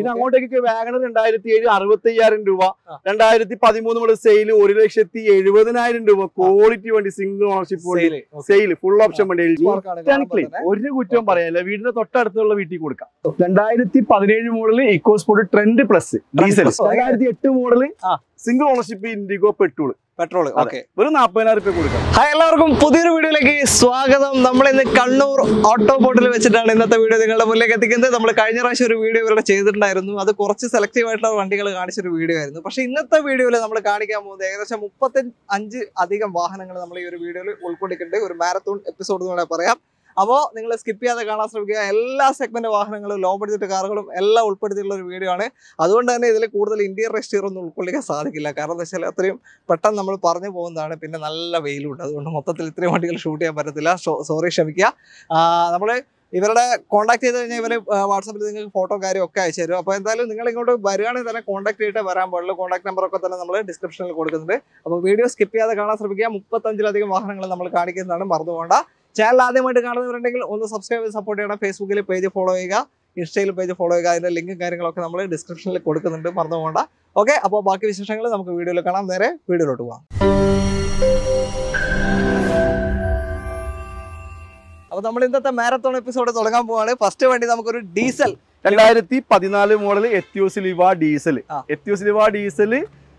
പിന്നെ Okay. അങ്ങോട്ടേക്ക് WagonR രണ്ടായിരത്തി ഏഴ് അറുപത്തി അയ്യായിരം രൂപ ആ. രണ്ടായിരത്തി പതിമൂന്ന് മുതൽ സെയിൽ ഒരു ലക്ഷത്തി എഴുപതിനായിരം രൂപ ക്വാളിറ്റി വണ്ടി സിംഗിൾ ഓണർഷിപ്പ് വണ്ടി Sale. Okay. Sale full option വണ്ടി Spark ആണ് കാണുമ്പോൾ ക്ലീൻ തന്നെ. ഒരു കുറ്റവും Okay. പറയാനില്ല വീടിന്റെ തൊട്ടടുത്തുള്ള വീട്ടിൽ കൊടുക്കാം രണ്ടായിരത്തി പതിനേഴ് model eco sport trend plus diesel Plus. Okay. രണ്ടായിരത്തി എട്ട് മോഡല് ആ. Single ownership Indigo petrol petrol അതെ. ഓക്കെ വെറും നാൽപ്പതിനായിരം രൂപ കൊടുക്കാം ഹായ് എല്ലാവർക്കും പുതിയൊരു വീഡിയോയിലേക്ക് സ്വാഗതം നമ്മൾ ഇന്ന് കണ്ണൂർ ഓട്ടോ ബോട്ടിൽ വെച്ചിട്ടാണ് ഇന്നത്തെ വീഡിയോ നിങ്ങളുടെ മുന്നിലേക്ക് എത്തിക്കുന്നത് നമ്മൾ കഴിഞ്ഞ പ്രാവശ്യം ഒരു വീഡിയോ ഇവരുടെ ചെയ്തിട്ടുണ്ടായിരുന്നു അത് കുറച്ച് സെലക്റ്റീവ് ആയിട്ടുള്ള വണ്ടികൾ കാണിച്ചൊരു വീഡിയോ ആയിരുന്നു പക്ഷേ ഇന്നത്തെ വീഡിയോയിൽ നമ്മൾ കാണിക്കാൻ പോകുന്നത് ഏകദേശം മുപ്പത്തി അഞ്ച് അധികം വാഹനങ്ങൾ നമ്മൾ ഈ ഒരു വീഡിയോയിൽ ഉൾക്കൊള്ളിക്കുന്നുണ്ട് ഒരു മാരത്തോൺ എപ്പിസോഡ് എന്ന് വേണമെങ്കിൽ പറയാം അപ്പോൾ നിങ്ങൾ സ്കിപ്പ് ചെയ്യാതെ കാണാൻ ശ്രമിക്കുക എല്ലാ സെഗ്മെന്റ് വാഹനങ്ങളും ലോ ബഡ്ജറ്റ് കാറുകളും എല്ലാം ഉൾപ്പെടുത്തിയിട്ടുള്ള ഒരു വീഡിയോ ആണ് അതുകൊണ്ട് തന്നെ ഇതിൽ കൂടുതൽ ഇന്ത്യൻ റെസ്റ്റീർ ഒന്നും ഉൾക്കൊള്ളിക്കാൻ സാധിക്കില്ല കാരണം എന്താ വെച്ചാൽ അത്രയും പെട്ടെന്ന് നമ്മൾ പറഞ്ഞു പോകുന്നതാണ് പിന്നെ നല്ല വെയിലുണ്ട് അതുകൊണ്ട് മൊത്തത്തിൽ ഇത്രയും വണ്ടികൾ ഷൂട്ട് ചെയ്യാൻ പറ്റത്തില്ല സോറി ക്ഷമിക്കുക നമ്മൾ ഇവരുടെ കോൺടാക്ട് ചെയ്ത് കഴിഞ്ഞാൽ ഇവർ വാട്സാപ്പിൽ നിങ്ങൾക്ക് ഫോട്ടോ കാര്യം ഒക്കെ അയച്ചു തരും അപ്പോൾ എന്തായാലും നിങ്ങൾ ഇങ്ങോട്ട് വരികയാണെങ്കിൽ തന്നെ കോൺടാക്ട് ചെയ്തിട്ട് വരാൻ പാടുള്ളൂ കോൺടാക്ട് നമ്പർ ഒക്കെ തന്നെ നമ്മൾ ഡിസ്ക്രിപ്ഷനിൽ കൊടുക്കുന്നുണ്ട് അപ്പോൾ വീഡിയോ സ്കിപ്പ് ചെയ്യാതെ കാണാൻ ശ്രമിക്കുക മുപ്പത്തഞ്ചിലധികം വാഹനങ്ങൾ നമ്മൾ കാണിക്കുന്നതാണ് മറന്നു പോകണ്ട ചാനൽ ആദ്യമായിട്ട് കാണുന്നവരുണ്ടെങ്കിൽ ഒന്ന് സബ്സ്ക്രൈബ് ചെയ്ത് സപ്പോർട്ട് ചെയ്യണം ഫേസ്ബുക്കിൽ പേജ് ഫോളോ ചെയ്യുക ഇൻസ്റ്റയിൽ പേജ് ഫോളോ ചെയ്യുക അതിൻ്റെ ലിങ്കും കാര്യങ്ങളൊക്കെ നമ്മൾ ഡിസ്ക്രിപ്ഷനിൽ കൊടുക്കുന്നുണ്ട് മറന്നു പോകണ്ട ഓക്കെ അപ്പോൾ ബാക്കി വിശേഷങ്ങൾ നമുക്ക് വീഡിയോയിൽ കാണാം നേരെ വീഡിയോയിലോട്ട് പോകാം അപ്പൊ നമ്മൾ ഇന്നത്തെ മാരത്തോൺ എപ്പിസോഡ് തുടങ്ങാൻ പോവാണ് ഫസ്റ്റ് വണ്ടി നമുക്കൊരു ഡീസൽ രണ്ടായിരത്തി പതിനാല് മോഡൽ എത്യോസ് ലിവ ഡീസൽ ആ. എത്യോസ് ലിവ ഡീസൽ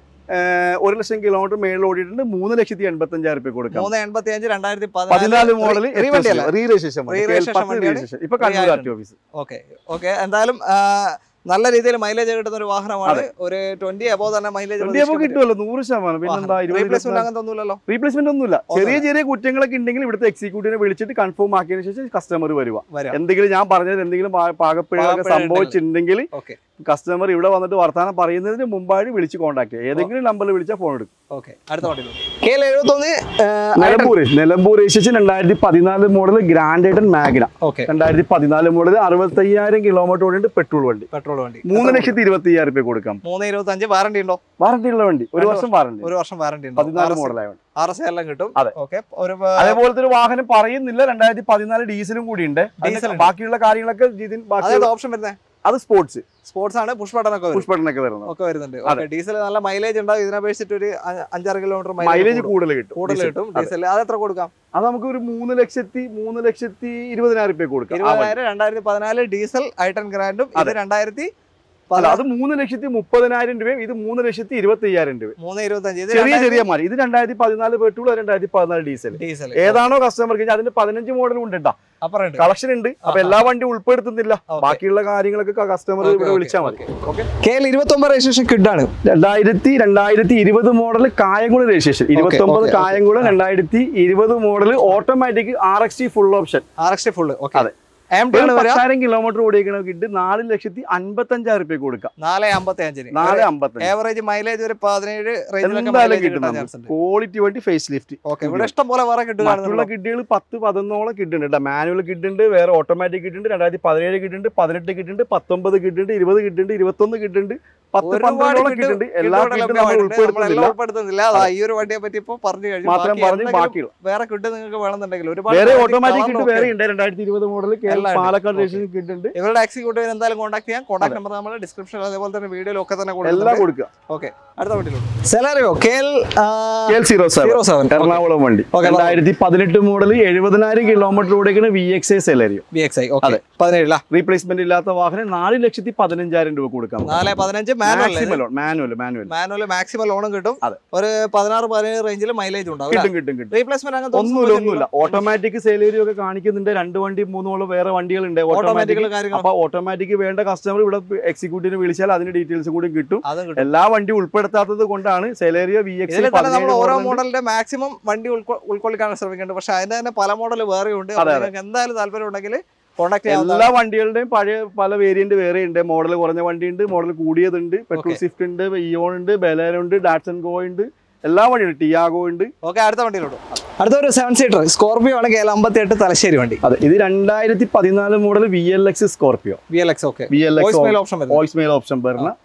ഒരു ലക്ഷം കിലോമീറ്റർ മേളിൽ ഓടിയിട്ടുണ്ട് മൂന്ന് ലക്ഷത്തി എൺപത്തി അഞ്ചായിരം രൂപ കൊടുക്കാം മൂന്ന് എൺപത്തി അഞ്ച് രണ്ടായിരത്തി പതിനാല് മോഡൽ റീ വണ്ടിയല്ല റീ രജിസ്ട്രേഷൻ Re registration വണ്ടിയാണ്. ഇപ്പൊ Kannur Re R T office okay okay എന്തായാലും ആ, നല്ല രീതിയിൽ മൈലേജ് കിട്ടുന്ന ഒരു വാഹനമാണ് ഒരു ട്വന്റി അബോ തന്നെ മൈലേജ് ട്വന്റി അപ്പൊ കിട്ടുമല്ലോ നൂറ് ശതമാനം പിന്നെന്താ റീപ്ലേസ്മെന്റ് ഇരുപത് അങ്ങനെ തോന്നൂലല്ലോ റീപ്ലേസ്മെന്റ് ഒന്നുമില്ല ഒന്നുമില്ല. ചെറിയ ചെറിയ കുറ്റങ്ങളൊക്കെ ഉണ്ടെങ്കിൽ ഇവിടുത്തെ എക്സിക്യൂട്ടീവിനെ വിളിച്ചിട്ട് കൺഫേം ആക്കിയതിനു ശേഷം കസ്റ്റമർ വരുക വരാം എന്തെങ്കിലും ഞാൻ പറഞ്ഞത് എന്തെങ്കിലും പാ- പാകപ്പിഴകളൊക്കെ പാകപ്പിഴ സംഭവിച്ചിട്ടുണ്ടെങ്കിൽ ഓക്കെ കസ്റ്റമർ ഇവിടെ വന്നിട്ട് വർത്താനം പറയുന്നതിന് മുമ്പായിട്ട് വിളിച്ച് കോൺടാക്ട് ചെയ്യുക ഏതെങ്കിലും നമ്പറിൽ വിളിച്ചാൽ ഫോൺ എടുക്കും ഓക്കെ അടുത്ത വണ്ടി കെ എൽ എഴുപത്തൊന്ന് നിലമ്പൂർ നിലമ്പൂർ രജിസ്ട്രേഷൻ രണ്ടായിരത്തി പതിനാല് model grand i ten magna okay രണ്ടായിരത്തി പതിനാല് മോഡൽ അറുപത്തയ്യായിരം കിലോമീറ്റർ ഓടിയിട്ട് പെട്രോൾ വണ്ടി പെട്രോൾ വണ്ടി മൂന്ന് ലക്ഷത്തി ഇരുപത്തി അയ്യായിരം രൂപ കൊടുക്കാം മൂന്ന് ഇരുപത്തി അഞ്ച് വാറണ്ടി ഉണ്ടോ വാറണ്ടി ഉള്ള വണ്ടി ഒരു രണ്ട് വർഷം വാറണ്ടി ഒരു വർഷം വാറണ്ടി ഉണ്ടോ പതിനാല് മോഡലായ ആർ എസ് എല്ലാം കിട്ടും അതെ. ഓക്കെ ഒരു അതേപോലത്തെ ഒരു വാഹനം പറയുന്നില്ല രണ്ടായിരത്തി പതിനാല് ഡീസലും കൂടി ഉണ്ട് ഡീസൽ ഉണ്ട്. ബാക്കിയുള്ള കാര്യങ്ങളൊക്കെ ജിതിൻ ബാക്കി അതായത് ഓപ്ഷൻ വരുന്നത് അത് സ്പോർട്സ് സ്പോർട്സ് ആണ് പുഷ് ബട്ടൺ ഒക്കെ വരും പുഷ് ബട്ടണൊക്കെ വരുന്നത് ഒക്കെ വരുന്നുണ്ട് അതെ. ഓക്കെ ഡീസൽ നല്ല മൈലേജ് ഉണ്ടാവും ഇതിനെ അപേക്ഷിച്ചിട്ട് ഒരു അ- അഞ്ചാറ് കിലോമീറ്റർ മൈലേജ് കൂടുതൽ കിട്ടും കൂടുതൽ diesel. കിട്ടും അതെ. ഡീസൽ അത് എത്ര കൊടുക്കാം അത് നമുക്ക് ഒരു മൂന്ന് ലക്ഷത്തി മൂന്ന് ലക്ഷത്തി ഇരുപതിനായിരം രൂപ കൊടുക്കാം ആ വണ്ടി. ഇരുപതിനായിരം രണ്ടായിരത്തി പതിനാല് ഡീസൽ ഐട്ടൺ ഗ്രാൻഡും ഇത് അതെ. രണ്ടായിരത്തി അല്ല അത് മൂന്ന് ലക്ഷത്തി മുപ്പതിനായിരം രൂപയും ഇത് മൂന്ന് ലക്ഷത്തി ഇരുപത്തി അയ്യായിരം രൂപ മൂന്ന് ഇരുപത്തി അഞ്ച് ഇത് ചെറിയ ചെറിയ മാറി ഇത് രണ്ടായിരത്തി പതിനാല് പെട്രോൾ രണ്ടായിരത്തി പതിനാല് ഡീസൽ ഡീസൽ ഏതാണോ കസ്റ്റമർക്ക് അതിന്റെ പതിനഞ്ച് മോഡൽ ഉണ്ട് കേട്ടോ അപ്പുറം ഉണ്ട് കളക്ഷൻ ഉണ്ട് അപ്പൊ എല്ലാ വണ്ടിയും ഉൾപ്പെടുത്തുന്നില്ല Okay. ബാക്കിയുള്ള കാര്യങ്ങളൊക്കെ കസ്റ്റമർ Okay, ഇവിടെ okay, വിളിച്ചാൽ മതി ഓക്കെ കെ എൽ ഇരുപത്തി ഒമ്പത് രജിസ്ട്രേഷൻ കിഡാണ് രണ്ടായിരത്തി രണ്ടായിരത്തി ഇരുപത് മോഡൽ കായംകുളം രജിസ്ട്രേഷൻ ഇരുപത്തി ഒമ്പത് okay, കായംകുളം okay. രണ്ടായിരത്തി ഇരുപത് model automatic R X T full option R X full okay അതെ. എം ടി ആണ് വരിക പത്തായിരം കിലോമീറ്റർ ഓടിക്കണ കിട്ട് നാല് ലക്ഷത്തി അൻപത്തി അഞ്ചായിരം രൂപ കൊടുക്കാം നാല് അമ്പത്തി അഞ്ചിന് നാല് അമ്പത്തഞ്ച് ഏവറേജ് മൈലേജ് ഒരു പതിനേഴ് റേഞ്ചിലൊക്കെ എന്തായാലും മൈലേജ് കിട്ടും കിട്ടാൻ ചാൻസ് ഉണ്ട് ക്വാളിറ്റി വണ്ടി ഫേസ് ലിഫ്റ്റ് ഓക്കെ ഇവിടെ ഇഷ്ടം പോലെ വേറെ മറ്റുള്ള കിട്ടുകയാണെന്നുള്ള കിഡുകൾ പത്ത് പതിനൊന്നോളം കിഡുണ്ട് കേട്ടോ മാനുവൽ കിഡുണ്ട് വേറെ ഓട്ടോമാറ്റിക് കിഡുണ്ട് രണ്ടായിരത്തി പതിനേഴ് കിഡുണ്ട് പതിനെട്ട് കിഡുണ്ട് പത്തൊമ്പത് കിഡുണ്ട് ഇരുപത് കിഡുണ്ട് ഇരുപത്തൊന്ന് കിഡുണ്ട് പത്ത് ഒരുപാട് പന്ത്രണ്ടോളം കിഡ് കിഡുണ്ട് എല്ലാ കിഡുകൾ കിഡും നമ്മൾ ലഭ്യമായിട്ടുണ്ട്. ഉൾപ്പെടുത്തുന്നില്ല നമ്മളെല്ലാം ഉൾപ്പെടുത്തുന്നില്ല അതാ ഈ ഒരു വണ്ടിയെ പറ്റി ഇപ്പൊ പറഞ്ഞു കഴിഞ്ഞു മാത്രം ബാക്കി പറഞ്ഞ് എന്തെങ്കിലും ബാക്കിയുള്ള വേറെ കിഡ് നിങ്ങൾക്ക് വേണമെന്നുണ്ടെങ്കിൽ ഒരുപാട് വേറെ variety ഓട്ടോമാറ്റിക് colour കിഡ് ഒക്കെ വേറെ ഉണ്ട് രണ്ടായിരത്തി ഇരുപത് മോഡൽ എല്ലാം ഉണ്ട്. പാലക്കാട് Okay. രജിസ്ട്രേഷൻ കിഡുണ്ട് ഇവരുടെ എക്സിക്യൂട്ടീവ് എന്തായാലും കോൺടാക്ട് ചെയ്യാം കോൺടാക്ട് നമ്പർ നമ്മൾ ഡിസ്ക്രിപ്ഷനിൽ അതേപോലെ തന്നെ വീഡിയോയിൽ ഒക്കെ തന്നെ എല്ലാം കൊടുക്കുന്നുണ്ട് കൊടുക്കുക ഓക്കെ അടുത്ത വണ്ടിയിലോട്ട് Celerio K L K L zero seven zero seven Ernakulam വണ്ടി Okay, രണ്ടായിരത്തി പതിനെട്ട് മോഡൽ എഴുപതിനായിരം കിലോമീറ്റർ ഓടിക്കുന്ന V X I Celerio B X I okay അതെ. പതിനേഴില റീപ്ലേസ്മെന്റ് ഇല്ലാത്ത വാഹനം നാല് ലക്ഷത്തി പതിനഞ്ചായിരം രൂപ കൊടുക്കാം നാല് പതിനഞ്ച് manual maximum loan manual manual manual maximum ലോണും കിട്ടും അതെ. ഒരു പതിനാറ് പതിനേഴ് റേഞ്ചിൽ മൈലേജ് ഉണ്ടാവും കിട്ടും കിട്ടും കിട്ടും റീപ്ലേസ്മെന്റ് അങ്ങനത്തെ ഒന്നുമില്ല ഒന്നുമില്ല ഓട്ടോമാറ്റിക് സെയിലേരി ഒക്കെ കാണിക്കുന്നുണ്ട് രണ്ട് വണ്ടി മൂന്നോളം വേറെ വണ്ടികളുണ്ട് ഓട്ടോമാറ്റിക് ഓട്ടോമാറ്റിക്കൽ കാര്യങ്ങൾ അപ്പൊ ഓട്ടോമാറ്റിക് വേണ്ട കസ്റ്റമർ ഇവിടെ എക്സിക്യൂട്ടീവിനെ വിളിച്ചാൽ അതിന്റെ ഡീറ്റെയിൽസ് കൂടി കിട്ടും അതും കിട്ടും എല്ലാ വണ്ടി ഉൾപ്പെടുത്താത്തത് കൊണ്ടാണ് സെലേറിയ വി ഇതിൽ തന്നെ നമ്മൾ ഓരോ എക്സ് മോഡലിന്റെ മാക്സിമം വണ്ടി ഉൾക്കൊ- ഉൾക്കൊള്ളിക്കാൻ ശ്രമിക്കുന്നുണ്ട് പക്ഷെ അതിന്റെ തന്നെ പല മോഡൽ വേറെ ഉണ്ട് അതെ, അതെ. നിങ്ങൾക്ക് എന്തായാലും താല്പര്യം ഉണ്ടെങ്കിൽ കോൺടാക്ട് ചെയ്യാവുന്ന എല്ലാ വണ്ടികളുടെയും പഴയ പല വേരിയന്റ് വേറെ ഉണ്ട് മോഡൽ കുറഞ്ഞ വണ്ടി ഉണ്ട് മോഡൽ കൂടിയതുണ്ട് പെട്രോൾ Okay. സ്വിഫ്റ്റ് ഉണ്ട് ഇയോൺ ഉണ്ട് ബെലേൻ ഉണ്ട് ഡാറ്റ്സൺ ഗോ ഉണ്ട് എല്ലാ വണ്ടിയുണ്ട് ടിയാഗോ ഉണ്ട് ഓക്കെ അടുത്ത വണ്ടിയിലോട്ട് അടുത്ത ഒരു സെവൻ സീറ്റർ സ്കോർപിയോ ആണ് കെ എൽ അമ്പത്തി എട്ട് തലശ്ശേരി വണ്ടി അതെ ഇത് രണ്ടായിരത്തി പതിനാല് model V L X Scorpio V L X okay V L voice mail X option വരുന്നത് വോയിസ് മെയിൽ ഓപ്ഷൻ വരുന്ന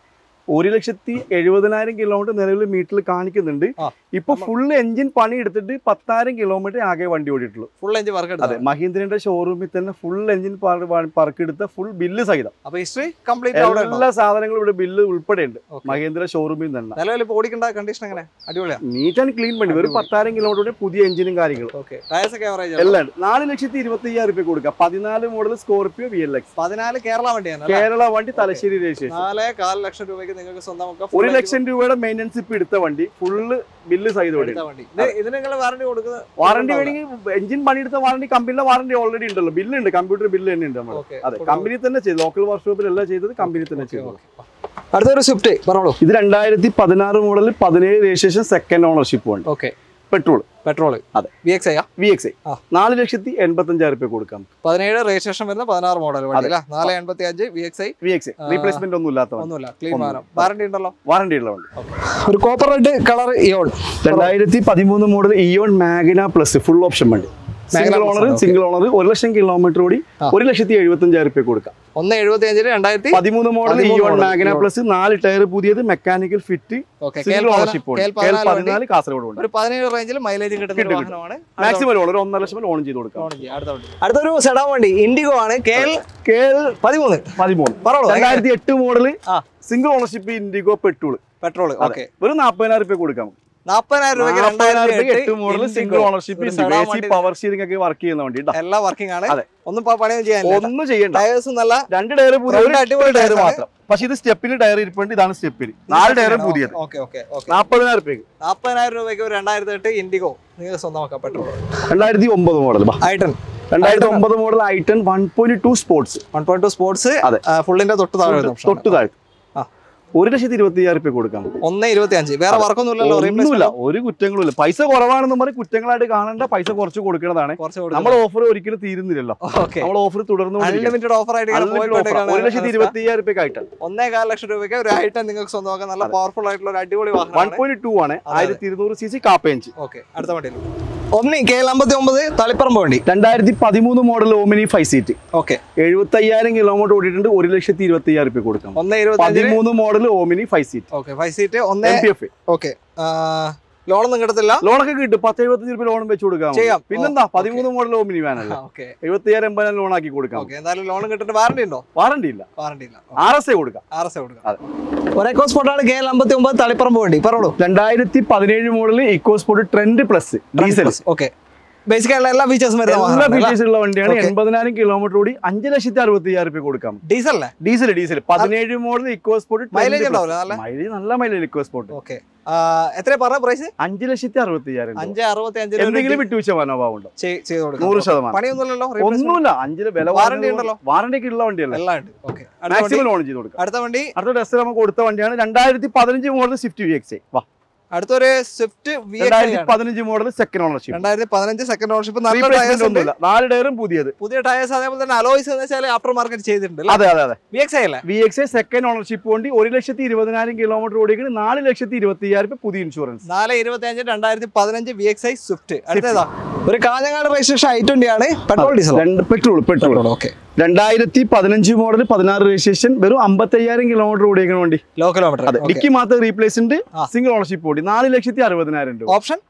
ഒരു ലക്ഷത്തി എഴുപതിനായിരം കിലോമീറ്റർ നിലവിൽ മീറ്ററിൽ കാണിക്കുന്നുണ്ട് ആ. ഇപ്പൊ ഫുൾ എഞ്ചിൻ പണി എടുത്തിട്ട് പത്തായിരം കിലോമീറ്റർ ആകെ വണ്ടി ഓടിയിട്ടുള്ളൂ ഫുൾ എഞ്ചിൻ വർക്ക് അതെ എടുത്തത് മഹീന്ദ്രന്റെ ഷോറൂമിൽ തന്നെ ഫുൾ എഞ്ചിൻ പറക്കെടുത്ത ഫുൾ ബില്ല് സഹിതം അപ്പൊ ഹിസ്റ്ററി കംപ്ലീറ്റ് അവിടെ ഉണ്ടോ? എല്ലാ സാധനങ്ങളും ഇവിടെ ബില്ല് ഉൾപ്പെടെ ഉണ്ട് Okay. മഹീന്ദ്ര ഷോറൂമിൽ തന്നെ നിലവിൽ ഇപ്പൊ ഓടിക്കേണ്ട കണ്ടീഷൻ എങ്ങനെ അടിപൊളിയാ നീറ്റ് ആൻഡ് ക്ലീൻ വണ്ടി ഒരു അടിപൊളി. പത്തായിരം കിലോമീറ്റർ പുതിയ എഞ്ചിനും കാര്യങ്ങളും ഓക്കെ ടയർസ് ഒക്കെ ആവറേജ് എല്ലാം ഉണ്ട് നാല് ലക്ഷത്തി ഇരുപത്തി അയ്യായിരം രൂപ കൊടുക്കുക പതിനാല് model Scorpio V L X പതിനാല് കേരള വണ്ടിയാണ് അല്ലേ? കേരള വണ്ടി തലശ്ശേരി രജിസ്ട്രേഷൻ നാല് കാൽ ലക്ഷം രൂപയ്ക്ക് നിങ്ങൾക്ക് സ്വന്തമാക്കാം ഒരു ലക്ഷം രൂപയുടെ മെയിൻ്റനൻസ് ഇപ്പൊ എടുത്ത വണ്ടി ഫുള്ള് ബില്ല് സൈഡ് വണ്ടി എടുത്ത വണ്ടി ഇത് ഇതിന് നിങ്ങൾ വാറണ്ടി കൊടുക്കുന്നത് വാറണ്ടി വേണമെങ്കിൽ എഞ്ചിൻ പണിയെടുത്ത വാറണ്ടി കമ്പനിയുടെ വാറണ്ടി ഓൾറെഡി ഉണ്ടല്ലോ ബില്ല് ഉണ്ട് കമ്പ്യൂട്ടർ ബില്ല് തന്നെ ഉണ്ട് നമ്മൾ ഓക്കെ അതെ കമ്പനി തന്നെ ചെയ്തു ലോക്കൽ വർക്ക്ഷോപ്പിലല്ല ചെയ്തത് കമ്പനി തന്നെ ചെയ്തു അടുത്തൊരു സ്വിഫ്റ്റ് പറഞ്ഞോളൂ ഇത് രണ്ടായിരത്തി പതിനാറ് മോഡൽ പതിനേഴ് രജിസ്ട്രേഷൻ സെക്കൻഡ് ഓണർഷിപ്പ് ഉണ്ട് ഓക്കെ പെട്രോൾ പെട്രോൾ അതെ. V X I V X ആ. നാല് ലക്ഷത്തി എൺപത്തി അഞ്ചായിരം രൂപ കൊടുക്കാം പതിനേഴ് രജിസ്ട്രേഷൻ വരുന്ന പതിനാറ് മോഡൽ വണ്ടി അതെ. അല്ല നാല് എൺപത്തി അഞ്ച് V X I V X ആ. റീപ്ലേസ്മെന്റ് ഒന്നും ഇല്ലാത്ത വണ്ടി ഒന്നുമില്ല ക്ലീൻ ഒന്നും. വാഹനം വാറണ്ടി ഉണ്ടല്ലോ വാറണ്ടി ഉള്ള വണ്ടി ഒരു കോപ്പർ റെഡ് കളർ ഇയോൺ രണ്ടായിരത്തി പതിമൂന്ന് model Eon Magna plus full option വണ്ടി സിംഗിൾ Plus ഓണർ ആണ്, okay. സിംഗിൾ ഓണർ ഒരു ലക്ഷം കിലോമീറ്റർ ഓടി ആ. ഒരു ലക്ഷത്തി എഴുപത്തി അഞ്ചായിരം രൂപ കൊടുക്കാം ഒന്ന് എഴുപത്തി അഞ്ചിന് രണ്ടായിരത്തി പതിമൂന്ന് മോഡൽ പതിമൂന്ന് Eon model magna Eon. Plus നാല് ടയർ പുതിയത് mechanical fit okay single ownership ഉണ്ട് കേൾ പതിനാല് കാസർഗോഡ് ഉണ്ട് ഒരു പതിനേഴ് റേഞ്ചിൽ മൈലേജ് കിട്ടുന്ന ഒരു കിട്ടും, വാഹനമാണ് മാക്സിമം ലോൺ ഒരു ഒന്നര ലക്ഷം ലോൺ ചെയ്ത് കൊടുക്കാം ഓൺ ചെയ്യാം. അടുത്ത വണ്ടി. അടുത്തൊരു സെഡാൻ വണ്ടി ഇൻഡിഗോ ആണ് കെ എൽ കേൾ പതിമൂന്ന് പതിമൂന്ന് പറഞ്ഞോളൂ രണ്ടായിരത്തി എട്ട് മോഡൽ ആ. Single ownership Indigo petrol petrol അതെ. ഓക്കെ ഒരു നാൽപ്പതിനായിരം രൂപ കൊടുക്കാം നാപ്പതിനായിരം രൂപയ്ക്ക് നാൽപ്പതിനായിരം രൂപ രണ്ടായിരത്തി എട്ട് മോഡൽ എട്ട് സിംഗിൾ Indigo. ഓണർഷിപ്പ് ഒരു sedan എ സി വണ്ടി പവർ സ്റ്റിയറിംഗ് ഒക്കെ വർക്ക് ചെയ്യുന്ന വണ്ടി ട്ടോ. എല്ലാം വർക്കിംഗ് ആണ് അതെ. ഒന്നും ഇപ്പൊ പണിയൊന്നും ചെയ്യാനില്ല ഒന്നും ചെയ്യണ്ട ടയേഴ്സ് നല്ല രണ്ട് ടയർ പുതിയ Front അടിപൊളി ടയർ tyres ആണ്. മാത്രം പക്ഷെ ഇത് സ്റ്റെപ്പിന് ടയർ ഇരിപ്പുണ്ട് ഇതാണ് സ്റ്റെപ്പിന് നാല് ടയർ പുതിയത് ഓക്കെ ഓക്കെ ഓക്കെ നാൽപ്പതിനായിരം രൂപയ്ക്ക് നാപ്പതിനായിരം രൂപയ്ക്ക് ഒരു രണ്ടായിരത്തി എട്ട് ഇൻഡിഗോ നിങ്ങൾക്ക് സ്വന്തമാക്കാം പെട്രോൾ രണ്ടായിരത്തി ഒമ്പത് മോഡൽ ഐട്ടൺ രണ്ടായിരത്തി ഒമ്പത് model i ten one point two sports one point two sports അതെ. ഫുള്ളിന്റെ തൊട്ട് താഴെ വരുന്ന option ആണ്. തൊട്ട് താഴെ ആ. ഒരു ലക്ഷത്തി ഇരുപത്തി അയ്യായിരം രൂപ കൊടുക്കാം ഒന്ന് ഇരുപത്തി അഞ്ച് വേറെ വർക്കൊന്നും ഇല്ലല്ലോ ഒന്നുമില്ല ഒരു കുറ്റങ്ങളും ഇല്ല പൈസ കുറവാണെന്ന് പറഞ്ഞ് കുറ്റങ്ങളായിട്ട് കാണേണ്ട പൈസ കുറച്ച് കൊടുക്കുന്നതാണ് കുറച്ച് നമ്മൾ ഓഫർ ഒരിക്കലും തീരുന്നില്ലല്ലോ ഓക്കെ നമ്മൾ ഓഫർ തുടർന്നു അൺലിമിറ്റഡ് ഓഫർ ആയിട്ട് ഇങ്ങനെ പോയിക്കൊണ്ടിരിക്കുകയാണ് ഒരു ലക്ഷത്തി ഇരുപത്തി അയ്യായിരം രൂപയ്ക്ക് ഐറ്റൻ ഒന്നേ കാൽ ലക്ഷം രൂപയ്ക്ക് ഒരു ഐട്ടം നിങ്ങൾക്ക് സ്വന്തമാക്കാൻ നല്ല പവർഫുൾ ആയിട്ടുള്ള ഒരു അടിപൊളി വൺ വാഹനമാണ് പോയിന്റ് ടു ആണ് ആയിരത്തി ഇരുന്നൂറ് സി സി കാപ്പയഞ്ച് ഓക്കെ അടുത്ത വണ്ടിയിൽ ഒന്നി കെ എൽ അമ്പത്തി ഒമ്പത് തളിപ്പറമ്പ് വണ്ടി രണ്ടായിരത്തി പതിമൂന്ന് model Omni five seat okay എഴുപത്തി അയ്യായിരം കിലോമീറ്റർ ഓടിയിട്ടുണ്ട് ഒരു ലക്ഷത്തി ഇരുപത്തി അയ്യായിരം രൂപ കൊടുക്കാം ഒന്ന് ഇരുപത്തി അഞ്ചിന് പതിമൂന്ന് model Omni five seat okay five seat ഒന്ന് എം പി എഫ് ഓക്കെ ലോണൊന്നും കിട്ടത്തില്ല ലോണൊക്കെ കിട്ടും പത്ത് എഴുപത്തഞ്ച് രൂപ ലോണും വെച്ച് കൊടുക്കാം ചെയ്യാം. പിന്നെന്താ ഓ, പതിമൂന്ന് മോഡൽ ഓമിനി വാനല്ല ഓക്കെ എഴുപത്തി അയ്യായിരം എൺപതിനായിരം ലോൺ ആക്കി കൊടുക്കാം ഓക്കെ എന്തായാലും ലോൺ കിട്ടുന്ന വാറണ്ടി ഉണ്ടോ വാറണ്ടി ഇല്ല വാറണ്ടി ഇല്ല ആർ എസ് എ കൊടുക്കാം ആർ എസ് കൊടുക്കാം അതെ. ഒരേ കോസ് സ്പോട്ടാണ് കെ എൽ അമ്പത്തി ഒമ്പത് തളിപ്പറമ്പ് വണ്ടി പറഞ്ഞോളൂ രണ്ടായിരത്തി പതിനേഴ് model eco sport trend plus diesel okay basic ആയിട്ടുള്ള എല്ലാ ഫീച്ചേഴ്സും വരുന്ന എല്ലാ വാഹനമാണ് ഫീച്ചേഴ്സ് ഉള്ള വണ്ടിയാണ് Okay. എൺപതിനായിരം കിലോമീറ്റർ ഓടി അഞ്ച് ലക്ഷത്തി അറുപത്തി അയ്യായിരം രൂപ കൊടുക്കാം ഡീസൽ അല്ലേ ഡീസൽ ഡീസൽ പതിനേഴ് മോഡൽ ഇക്കോ സ്പോർട്ട് മൈലേജ് ഉണ്ടാവില്ല നല്ല മൈലേജ് നല്ല മൈലേജ് ഇക്കോ സ്പോർട്ട് ഓക്കെ എത്ര പറഞ്ഞ പ്രൈസ് അഞ്ച് ലക്ഷത്തി അറുപത്തി അയ്യായിരം രൂപ. അഞ്ച് അറുപത്തി അഞ്ചിന് എന്തെങ്കിലും വിട്ടുവീഴ്ച മനോഭാവം ഉണ്ടോ ചെയ്ത് കൊടുക്കാം നൂറ് ശതമാനം പണിയൊന്നുമില്ലല്ലോ ഒന്നുമില്ല അഞ്ചില് വില Warranty ഉണ്ടല്ലോ? വാറണ്ടി ഒക്കെ ഉള്ള വണ്ടിയല്ലേ എല്ലാം ഉണ്ട് ഓക്കെ അടുത്ത വണ്ടി മാക്സിമം ലോൺ ചെയ്ത് കൊടുക്കാം അടുത്ത വണ്ടി അടുത്ത ടെസ്റ്റ് നമുക്ക് കൊടുത്ത വണ്ടിയാണ് രണ്ടായിരത്തി പതിനഞ്ച് മോഡൽ സ്വിഫ്റ്റ് വി എക്സ് വാ അടുത്തൊരു സ്വിഫ്റ്റ് വി രണ്ടായിരത്തി പതിനഞ്ച് മോഡൽ സെക്കൻഡ് ഓണർഷിപ്പ് രണ്ടായിരത്തി പതിനഞ്ച് സെക്കൻഡ് ഓണർഷിപ്പ് നല്ല റീപ്ലേസ്മെന്റ് ടയേഴ്സ് ഉണ്ട് ഒന്നുമില്ല നാല് ടയറും പുതിയത് പുതിയ ടയേഴ്സ് അതേപോലെ തന്നെ അലോയ്സ് എന്ന് വെച്ചാൽ ആഫ്റ്റർ മാർക്കറ്റ് ചെയ്തിട്ടുണ്ട് അതെ അതെ അതെ വി എക്സ് ഐ അല്ലേ വി എക്സ് സെക്കൻഡ് ഓണർഷിപ്പ് വണ്ടി ഒരു ലക്ഷത്തി ഇരുപതിനായിരം കിലോമീറ്റർ ഓടിക്കുന്നത് നാല് ലക്ഷത്തി ഇരുപത്തി അയ്യായിരം രൂപ പുതിയ ഇൻഷുറൻസ് നാല് ഇരുപത്തി അഞ്ച് രണ്ടായിരത്തി പതിനഞ്ച് വി എക്സ് ഐ സ്വിഫ്റ്റ് അടുത്തതാ ഒരു കാഞ്ഞങ്ങാട് രജിസ്ട്രേഷൻ ഐ ട്വന്റി ആണ് പെട്രോൾ ഡീസൽ രണ്ട് പെട്രോൾ പെട്രോൾ ഓക്കെ രണ്ടായിരത്തി പതിനഞ്ച് മോഡൽ പതിനാറ് രജിസ്ട്രേഷൻ വെറും അമ്പത്തി അയ്യായിരം കിലോമീറ്റർ ഓടിക്കുന്ന വണ്ടി ലോ കിലോമീറ്റർ അതെ ഡിക്കി മാത്രം റീപ്ലേസ് ഉണ്ട് ആ. സിംഗിൾ ഓണർഷിപ്പ് വണ്ടി നാല് ലക്ഷത്തി അറുപതിനായിരം രൂപ ഓപ്ഷൻ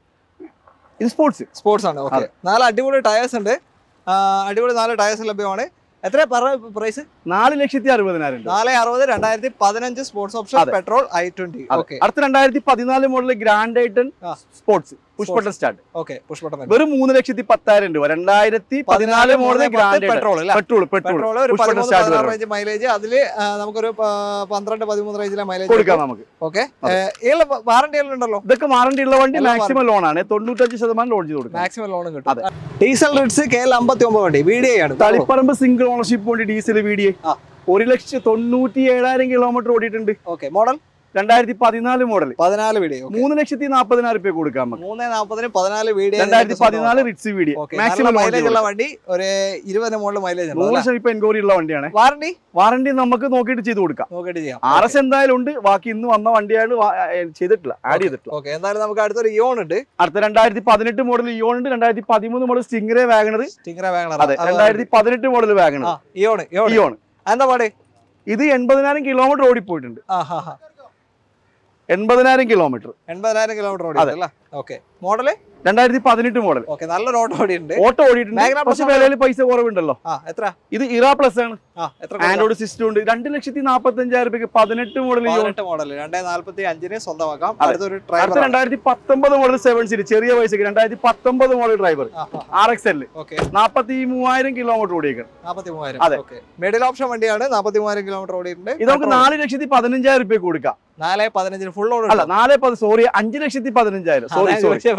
ഇത് സ്പോർട്സ് സ്പോർട്സ് ആണ് ഓക്കെ നാല് അടിപൊളി ടയേഴ്സ് ഉണ്ട് ആ, അടിപൊളി നാല് ടയേഴ്സ് ലഭ്യമാണ് എത്ര പറ പ്രൈസ് നാല് ലക്ഷത്തി അറുപതിനായിരം രൂപ നാല് അറുപത് രണ്ടായിരത്തി പതിനഞ്ച് സ്പോർട്സ് ഓപ്ഷൻ അതെ. പെട്രോൾ ഐ ട്വന്റി അതെ. ഓക്കെ അടുത്ത രണ്ടായിരത്തി പതിനാല് മോഡൽ ഗ്രാൻഡ് ഐറ്റൻ ആ. Sports push button start okay push button വെറും മൂന്ന് ലക്ഷത്തി പത്തായിരം രൂപ രണ്ടായിരത്തി പതിനാല് മോഡൽ ഗ്രാൻഡ് പെട്രോൾ അല്ല പെട്രോൾ പെട്രോൾ പെട്രോൾ ഒരു പുഷ്പട്ടൻ പതിമൂന്ന് സ്റ്റാർട്ട് പതിനാറ് റേഞ്ച് മൈലേജ് അതില് ആ, നമുക്കൊരു പ- പന്ത്രണ്ട് പതിമൂന്ന് റേഞ്ചിലെ മൈലേജ് കൊടുക്കാം നമുക്ക് ഓക്കെ വാറണ്ടി എല്ലാം ഉണ്ടല്ലോ ഇതൊക്കെ വാറണ്ടി ഉള്ള വണ്ടി എല്ലാം മാക്സിമം ലോൺ ആണ് തൊണ്ണൂറ്റഞ്ച് ശതമാനം ലോൺ ചെയ്ത് കൊടുക്കാം മാക്സിമം ലോണും അതെ. കിട്ടും ഡീസൽ റിറ്റ്സ് കെ എൽ അമ്പത്തി ഒമ്പത് വണ്ടി വി ഡി ആണ് തളിപ്പറമ്പ് സിംഗിൾ ഓണർഷിപ്പ് വണ്ടി ഡീസൽ വി ഡി ആ. ഒരു ലക്ഷത്തി തൊണ്ണൂറ്റി ഏഴായിരം കിലോമീറ്റർ ഓടിയിട്ടുണ്ട് ഓക്കെ മോഡൽ രണ്ടായിരത്തി പതിനാല് മോഡൽ പതിനാല് വീഡിയോ മൂന്ന് ലക്ഷത്തി നാൽപ്പതിനായിരം രൂപ കൊടുക്കാം നമുക്ക് മൂന്ന് നാൽപ്പതിന് പതിനാല് വീഡിയോ രണ്ടായിരത്തി പതിനാല് റിറ്റ്സ് വീഡിയോ മാക്സിമം മൈലേജ് ഉള്ള വണ്ടി ഒരു ഇരുപതിന് മുകളിൽ മൈലേജ് നൂറ് ഉണ്ട് ശതമാനം ഇപ്പൊ എൻക്വയറി ഉള്ള വണ്ടിയാണ് വാറണ്ടി വാറണ്ടി നമുക്ക് നോക്കിയിട്ട് ചെയ്ത് കൊടുക്കാം നോക്കിയിട്ട് ചെയ്യാം ആർ എസ് എന്തായാലും ഉണ്ട് ബാക്കി ഇന്ന് വന്ന വണ്ടിയാണ് വാ- ഏ, ചെയ്തിട്ടില്ല ആഡ് ചെയ്തിട്ടില്ല ഓക്കെ എന്തായാലും നമുക്ക് അടുത്തൊരു ഇയോൺ ഉണ്ട് അടുത്ത രണ്ടായിരത്തി പതിനെട്ട് മോഡൽ ഇയോൺ ഉണ്ട് രണ്ടായിരത്തി പതിമൂന്ന് മോഡൽ സ്റ്റിംഗറെ വാഗണർ സ്റ്റിംഗ്ര വാങ്ങണ അതെ രണ്ടായിരത്തി പതിനെട്ട് മോഡൽ വാഗണർ ആ ഇയോൺ ഇയോൺ ഇയോൺ എന്താ പാട് ഇത് എൺപതിനായിരം കിലോമീറ്റർ ഓടിപ്പോയിട്ടുണ്ട് ആ ഹാ ഹാ എൺപതിനായിരം കിലോമീറ്റർ എൺപതിനായിരം കിലോമീറ്റർ ഓടി അല്ലേ ഓക്കെ മോഡല് രണ്ടായിരത്തി പതിനെട്ട് മോഡൽ ഓക്കെ നല്ലൊരു ഓട്ടോ ഓടിയുണ്ട് ഓട്ടോ ഓടിയിട്ടുണ്ട് Magna Plus പക്ഷെ വിലയിൽ പൈസ കുറവുണ്ടല്ലോ ആ എത്ര ഇത് ഇറ പ്ലസ് ആണ് ആ എത്ര ആൻഡ്രോയിഡ് സിസ്റ്റം ഉണ്ട് രണ്ട് ലക്ഷത്തി നാപ്പത്തി അഞ്ചായിരം രൂപയ്ക്ക് പതിനെട്ട് മോഡൽ പതിനെട്ട് മോഡൽ രണ്ടേ നാല്പത്തി അഞ്ചിന് സ്വന്തമാക്കാം അതെ. അടുത്തൊരു അടുത്ത ഡ്രൈവർ രണ്ടായിരത്തി പത്തൊമ്പത് മോഡൽ സെവൻ സീറ്റ് ചെറിയ പൈസക്ക് രണ്ടായിരത്തി പത്തൊമ്പത് model driver R X L okay നാപ്പത്തി മൂവായിരം കിലോമീറ്റർ ഓടിയേക്കണം നാപ്പത്തി മൂവായിരം അതെ. ഓക്കെ മിഡിൽ ഓപ്ഷൻ വണ്ടിയാണ് നാപ്പത്തി മൂവായിരം കിലോമീറ്റർ ഓടിയിട്ടുണ്ട് ഇത് നമുക്ക് നാല് ലക്ഷത്തി പതിനഞ്ചായിരം രൂപ കൊടുക്കാം നാല് പതിനഞ്ചിന് ഫുൾ ഓടി അല്ല നാല് പത് സോറി അഞ്ച് ലക്ഷത്തി പതിനഞ്ചായിരം സോറി സോറി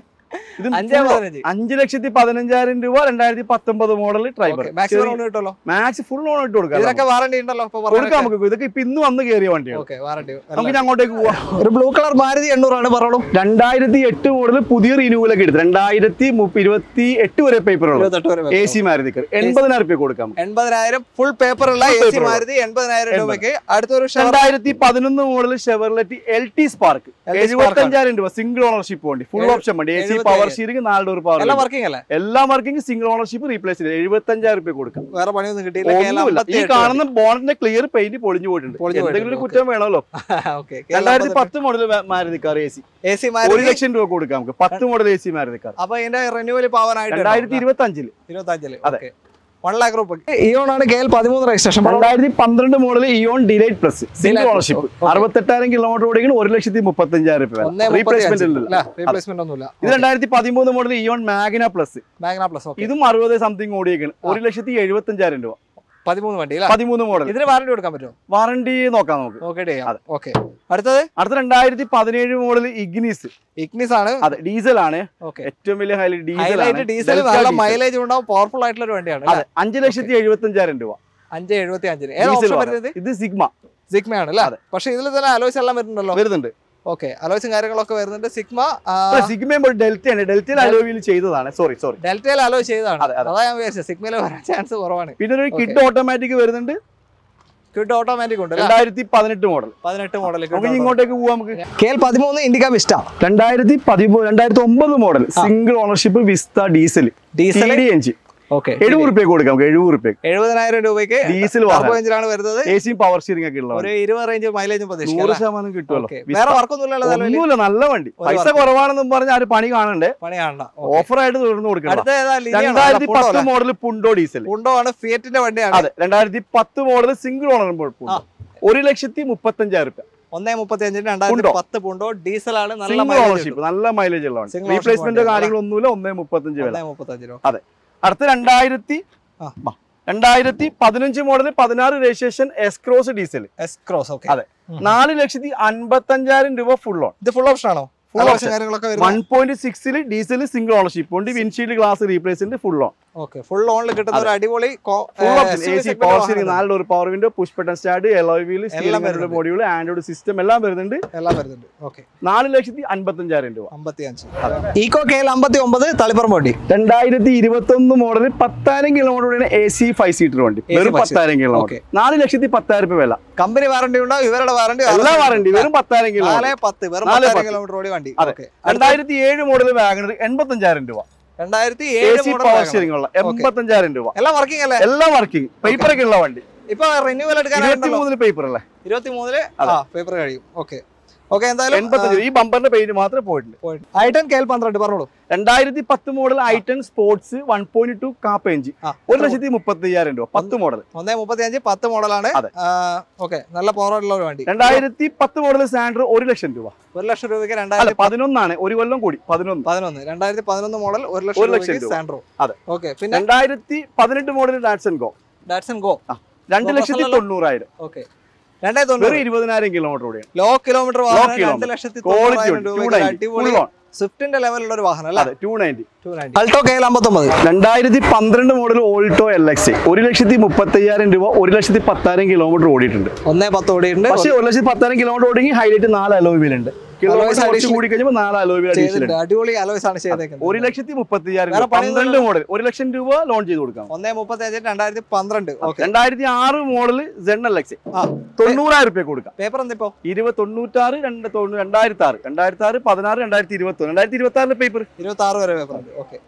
ഇത് അഞ്ചേ full- പതിനഞ്ച് അഞ്ച് ലക്ഷത്തി പതിനഞ്ചായിരം രൂപ രണ്ടായിരത്തി പത്തൊമ്പത് മോഡൽ ഡ്രൈവർ മാക്സിമം ലോൺ കിട്ടുമല്ലോ മാക്സ് ഫുൾ ഓൺ ഇട്ട് കൊടുക്കാം ഇതിനൊക്കെ വാറണ്ടി ഉണ്ടല്ലോ ഇപ്പൊ കൊടുക്കാം നമുക്ക് ഇതൊക്കെ ഇപ്പൊ ഇന്ന് വന്ന് കയറിയ വണ്ടിയാണ് ഓക്കെ വാറണ്ടി നമുക്ക് ഇനി അങ്ങോട്ടേക്ക് പോവാം ഒരു ബ്ലൂ കളർ മാരുതി എണ്ണൂറാണ് പറഞ്ഞോളൂ രണ്ടായിരത്തി എട്ട് മോഡൽ പുതിയ റിന്യൂവലൊക്കെ എടുത്ത് രണ്ടായിരത്തി മുപ്പ- ഇരുപത്തി എട്ട് വരെ പേപ്പർ ഉള്ളത് ഇരുപത്തെട്ട് വരെ എ സി മാരുതിക്കർ എൺപതിനായിരം രൂപ കൊടുക്കാം എൺപതിനായിരം ഫുൾ പേപ്പർ ഉള്ള Full എ സി paper ഉള്ള. മാരുതി എൺപതിനായിരം രൂപയ്ക്ക് അടുത്തൊരു ഷവർ രണ്ടായിരത്തി പതിനൊന്ന് model Chevrolet L T Spark LT എഴുപത്തി അഞ്ചായിരം രൂപ സിംഗിൾ ഓണർഷിപ്പ് വണ്ടി ഫുൾ എഴു- ഓപ്ഷൻ വണ്ടി എ സി എഴുപത്തി പവർ അയ്യായിരം. ഷീരിംഗ് നാല് ഡോർ പവർ എല്ലാം വർക്കിംഗ് അല്ലേ എല്ലാ വർക്കിംഗ് സിംഗിൾ ഓണർഷിപ്പ് റീപ്ലേസ് ചെയ്ത് എഴുപത്തി അഞ്ചായിരം രൂപ കൊടുക്കാം വേറെ പണിയൊന്നും കിട്ടിയില്ല കേരളം ഒന്നുമില്ല ഈ 58 കാണുന്ന ബോണ്ടിന്റെ ക്ലിയർ പെയിന്റ് പൊളിഞ്ഞു പോയിട്ടുണ്ട് പൊളിഞ്ഞു എന്തെങ്കിലും ഒരു പോയിട്ടുണ്ട്. കുറ്റം വേണമല്ലോ ഓക്കെ രണ്ടായിരത്തി പത്ത് model Maruti car A C A C ഒരു മാരുതി ലക്ഷം രൂപ കൊടുക്കാം നമുക്ക് പത്ത് model A C Maruti car അപ്പൊ ഇതിന്റെ റിന്യൂവൽ പാവാനായിട്ട് രണ്ടായിരത്തി ഇരുപത്തി അഞ്ചില് ഇരുപത്തി അഞ്ചില് അതെ. ഓക്കെ വൺ ലാക്ക് രൂപ ഇയോൺ ആണ് കെ എൽ പതിമൂന്ന് രജിസ്ട്രേഷൻ രണ്ടായിരത്തി പന്ത്രണ്ട് model Eon delight plus single Delight Plus, ownership okay. അറുപത്തെട്ടായിരം കിലോമീറ്റർ ഓടിക്കുന്ന ഒരു ലക്ഷത്തി മുപ്പത്തി അഞ്ചായിരം രൂപ ഒന്നേ റീപ്ലേസ്മെന്റ് ഇല്ല റീപ്ലേസ്മെന്റ് ഒന്നുമില്ല ഇത് രണ്ടായിരത്തി പതിമൂന്ന് model Eon Magna plus Magna plus okay ഇതും അറുപത് സംതിങ് ഓടിയേക്കാണ് ഒരു ലക്ഷത്തി എഴുപത്തി അഞ്ചായിരം രൂപ പതിമൂന്ന് വണ്ടി അല്ലേ പതിമൂന്ന് മോഡൽ ഇതിന് വാറണ്ടി കൊടുക്കാൻ പറ്റുമോ വാറണ്ടി നോക്കാം നമുക്ക് നോക്കിയിട്ട് ചെയ്യാം ഓക്കെ അടുത്തത് അടുത്ത രണ്ടായിരത്തി പതിനേഴ് മോഡൽ ഇഗ്നിസ് ഇഗ്നിസ് ആണ് അതെ ഡീസൽ ആണ് ഓക്കെ ഏറ്റവും വലിയ ഹൈലൈറ്റ് ഡീസൽ ഹൈലൈറ്റ് ആണ് ഡീസൽ Delta നല്ല diesel. മൈലേജ് ഉണ്ടാവും പവർഫുൾ ആയിട്ടുള്ള ഒരു വണ്ടിയാണ് അതെ അഞ്ച് ലക്ഷത്തി എഴുപത്തി അഞ്ചായിരം രൂപ അഞ്ച് എഴുപത്തി അഞ്ചിന് ഏത് ഡീസൽ ഓപ്ഷൻ വാഹനം. വരുന്നത് ഇത് സിഗ്മ സിഗ്മ ആണ് അല്ലേ അതെ. പക്ഷെ ഇതിൽ തന്നെ അലോയ്സ് എല്ലാം വരുന്നുണ്ടല്ലോ വരുന്നുണ്ട് ഓക്കെ അലോയ്സും കാര്യങ്ങളൊക്കെ വരുന്നുണ്ട് സിഗ്മ സിഗ്മയും ഡെൽറ്റ ആണ് ഡെൽറ്റയിൽ അലോവിയിൽ ചെയ്തതാണ് സോറി സോറി ഡെൽറ്റയിൽ അലോ ചെയ്തതാണ് അതെ, അതെ. അതാ ഞാൻ വിചാരിച്ചത് സിഗ്മയിൽ വരാൻ ചാൻസ് കുറവാണ് പിന്നെ ഒരു കിഡ് ഓട്ടോമാറ്റിക് വരുന്നുണ്ട് ക്വിഡ് ഓട്ടോമാറ്റിക് ഉണ്ട് രണ്ടായിരത്തി പതിനെട്ട് മോഡൽ പതിനെട്ട് മോഡൽ നമുക്ക് ഇനി ഇങ്ങോട്ടേക്ക് പോവാം നമുക്ക് കെ എൽ പതിമൂന്ന് ഇൻഡിക വിസ്റ്റ രണ്ടായിരത്തി പതിമൂന്ന് രണ്ടായിരത്തി ഒമ്പത് model single ownership Vista diesel diesel engine okay എഴുപത് റുപ്യ കൊടുക്കാം നമുക്ക് എഴുപത് റുപ്യ എഴുപതിനായിരം രൂപയ്ക്ക് ഡീസൽ ടർബോ വാഹനം എഞ്ചിനാണ് വരുന്നത് എ സിയും പവർ സ്റ്റിയറിംഗ് ഒക്കെ ഉള്ള ഒരു ഇരുപത് റേഞ്ച് മൈലേജും നൂറ് പ്രതീക്ഷിക്കാം ശതമാനം കിട്ടുമല്ലോ Okay. വിസ്ത വേറെ വർക്കൊന്നുമില്ലല്ലോ നിലവില്? ഒന്നുമില്ല നല്ല വണ്ടി ഒരു പൈസ വർക്കും. കുറവാണെന്നും പറഞ്ഞ ആര് പണി കാണണ്ടേ പണി കാണണ്ട ഓഫർ ആയിട്ട് തുടർന്ന് കൊടുക്കണം അടുത്ത ഏതാ ലിനിയാണോ? അല്ല, രണ്ടായിരത്തി പുണ്ടോ പത്ത് അല്ലേ? മോഡൽ പുണ്ടോ ഡീസൽ പുണ്ടോ ആണ് ഫിയറ്റിന്റെ വണ്ടിയാണ് അതെ രണ്ടായിരത്തി പത്ത് മോഡൽ സിംഗിൾ ഓണർ ആ. ഒരു ലക്ഷത്തി മുപ്പത്തി അഞ്ചായിരം രൂപ ഒന്നേ മുപ്പത്തി അഞ്ചിന് രണ്ടായിരത്തി പുണ്ടോ. പത്ത് പുണ്ടോ ഡീസൽ ആണ് നല്ല സിംഗിൾ mileage ഓണർഷിപ്പ് നല്ല മൈലേജ് ഉള്ള Single ownership റീപ്ലേസ്മെന്റ് വണ്ടി കാര്യങ്ങളൊന്നുമില്ല ഒന്നേ മുപ്പത്തഞ്ച് കിട്ടും. വില ഒന്നേ മുപ്പത്തി അഞ്ച് രൂപ അടുത്ത രണ്ടായിരത്തി ആ. ബാ. രണ്ടായിരത്തി പതിനഞ്ച് മോഡൽ പതിനാറ് registration S Cross diesel S Cross okay അതെ. നാല് ലക്ഷത്തി അൻപത്തി അഞ്ചായിരം രൂപ ഫുൾ ഓൺ ഇത് ഫുൾ ഓപ്ഷൻ ആണോ ഫുൾ Full ഓപ്ഷൻ option. കാര്യങ്ങളൊക്കെ വൺ വരുന്നത് പോയിന്റ് സിക്സിൽ ഡീസൽ സിംഗിൾ ഓണർഷിപ്പ് ഉണ്ട് windshield glass replacement full on okay full ഓണിൽ കിട്ടുന്ന ഒരു അടിപൊളി full option A C power steering നാല് door power window push button start alloy wheel എല്ലാം വരുന്നുണ്ട്. മോഡ്യൂൾ ആൻഡ്രോയിഡ് സിസ്റ്റം എല്ലാം വരുന്നുണ്ട് എല്ലാം വരുന്നുണ്ട് ഓക്കെ നാല് ലക്ഷത്തി അൻപത്തി അഞ്ചായിരം രൂപ അമ്പത്തി അഞ്ച് ഈക്കോ കെ എൽ അമ്പത്തി ഒമ്പത് തളിപ്പറമ്പ് വണ്ടി രണ്ടായിരത്തി ഇരുപത്തി ഒന്ന് മോഡൽ പത്തായിരം kilometre A C five seater വണ്ടി AC വെറും five പത്തായിരം Okay. കിലോമീറ്റർ നാല് ലക്ഷത്തി പത്തായിരം രൂപ വില കമ്പനി വാറണ്ടി ഉണ്ടോ ഇവരുടെ വാറണ്ടി എല്ലാ വാറണ്ടി വെറും പത്തായിരം കിലോമീറ്റർ നാല് പത്ത് വെറും നാല് പത്തായിരം പത്ത്. കിലോമീറ്റർ ഓടി വണ്ടി അതെ. ഓക്കെ രണ്ടായിരത്തി ഏഴ് മോഡൽ വാഗണർ എൺപത്തി അഞ്ചായിരം രൂപ രണ്ടായിരത്തി എ ഏഴ് സി model പവർ വാങ്ങണം. സ്റ്റിയറിംഗ് ഉള്ള എൺപത്തി അഞ്ചായിരം രൂപ എല്ലാം വർക്കിംഗ് അല്ലേ എല്ലാം വർക്കിംഗ് പേപ്പർ ഒക്കെ ഉള്ള വണ്ടി ഇപ്പൊ റിന്യൂവൽ ഇരുപത്തി എടുക്കാനായിട്ടുണ്ടല്ലോ മൂന്നില് പേപ്പർ അല്ലേ ഇരുപത്തി മൂന്നില് അതെ. ആ പേപ്പർ കഴിയും ഓക്കെ ഓക്കെ എന്തായാലും എൺപത്തഞ്ച് ഈ ബമ്പറിന്റെ പെയിന്റ് മാത്രമേ പോയിട്ടുണ്ട് ഐട്ടൻ കെ എൽ പന്ത്രണ്ട് പറഞ്ഞോളൂ രണ്ടായിരത്തി പത്ത് model I ten sports one point two Kappa engine ആ ഒരു ലക്ഷത്തി മുപ്പത്തി അയ്യായിരം രൂപ പത്ത് മോഡൽ ഒന്നേ മുപ്പത്തി അഞ്ച് പത്ത് മോഡലാണ് അതെ. ഓക്കെ നല്ല പവർ ആയിട്ടുള്ള ഒരു വണ്ടി രണ്ടായിരത്തി പത്ത് മോഡൽ സാൻഡർ ഒരു ലക്ഷം രൂപ ഒരു ലക്ഷം രൂപയ്ക്ക് അല്ല രണ്ടായിരത്തി പതിനൊന്നാണ് ഒരു കൊല്ലം കൂടി പതിനൊന്ന് പതിനൊന്ന് രണ്ടായിരത്തി പതിനൊന്ന് മോഡൽ ഒരു ഒരു ലക്ഷം ലക്ഷം രൂപയ്ക്ക് രൂപ. സാൻഡ്രോ അതെ. ഓക്കെ പിന്നെ രണ്ടായിരത്തി പതിനെട്ട് model Datsun Go Datsun Go രണ്ട് Go ലക്ഷത്തി ബസ്സല്ലല്ലോ? തൊണ്ണൂറായിരം ഓക്കെ രണ്ടേ വെറും തൊണ്ണൂറ് ഇരുപതിനായിരം കിലോമീറ്റർ കൂടിയാണ് ലോ കിലോമീറ്റർ Low വാഹനം രണ്ട് kilometer. ലക്ഷത്തി ക്വാളിറ്റി തൊണ്ണൂറായിരം ടു രൂപയ്ക്ക് നയൻറ്റി അടിപൊളി ഫുൾ ഓൺ സ്വിഫ്റ്റിന്റെ ലെവലുള്ള ഒരു വാഹനം അല്ലേ അതെ two ninety two ninety Alto K L അമ്പത്തൊമ്പത് രണ്ടായിരത്തി പന്ത്രണ്ട് മോഡൽ ഓൾട്ടോ എൽ എക്സ് ഒരു ലക്ഷത്തി മുപ്പത്തി അയ്യായിരം രൂപ ഒരു ലക്ഷത്തി പത്തായിരം കിലോമീറ്റർ ഓടിയിട്ടുണ്ട് ഒന്നേ പത്ത് ഓടിയിട്ടുണ്ട് പക്ഷേ ഒരു ലക്ഷത്തി പത്തായിരം കിലോമീറ്റർ ഓടിയെങ്കിൽ ഹൈലൈറ്റ് നാല് അലോയ് വീൽ ഉണ്ട് കിലോമീറ്റർ കുറച്ച് additional- കൂടി കഴിഞ്ഞപ്പോൾ നാല് അലോയ് വീൽ അഡീഷണൽ ചെയ്തിട്ടുണ്ട് അടിപൊളി അലോയ്സ് ആണ് ചെയ്തേക്കുന്നത് ഒരു ലക്ഷത്തി മുപ്പത്തി അയ്യായിരം വേറെ രൂപ പണിയൊന്നും പന്ത്രണ്ട് മോഡൽ ഒരു ലക്ഷം രൂപ ലോൺ ചെയ്ത് കൊടുക്കാം ഒന്നേ മുപ്പത്തി അഞ്ച് രണ്ടായിരത്തി പന്ത്രണ്ട് ഓക്കെ രണ്ടായിരത്തി ആറ് മോഡൽ സെൺ എൽ എക്സ് ആ തൊണ്ണൂറായിരം രൂപ കൊടുക്കാം പേപ്പർ എന്തിപ്പോ ഇരുപത് തൊണ്ണൂറ്റാറ് രണ്ട് തൊണ്ണൂ രണ്ടായിരത്തി ആറ് രണ്ടായിരത്തി ആറ് പതിനാറ് രണ്ടായിരത്തി ഇരുപത്തി ഒന്ന് രണ്ടായിരത്തി ഇരുപത്തി ആറിലെ പേപ്പർ ഇരുപത്തി ആറ് വരെ പേപ്പർ ഉണ്ട് ഓക്കെ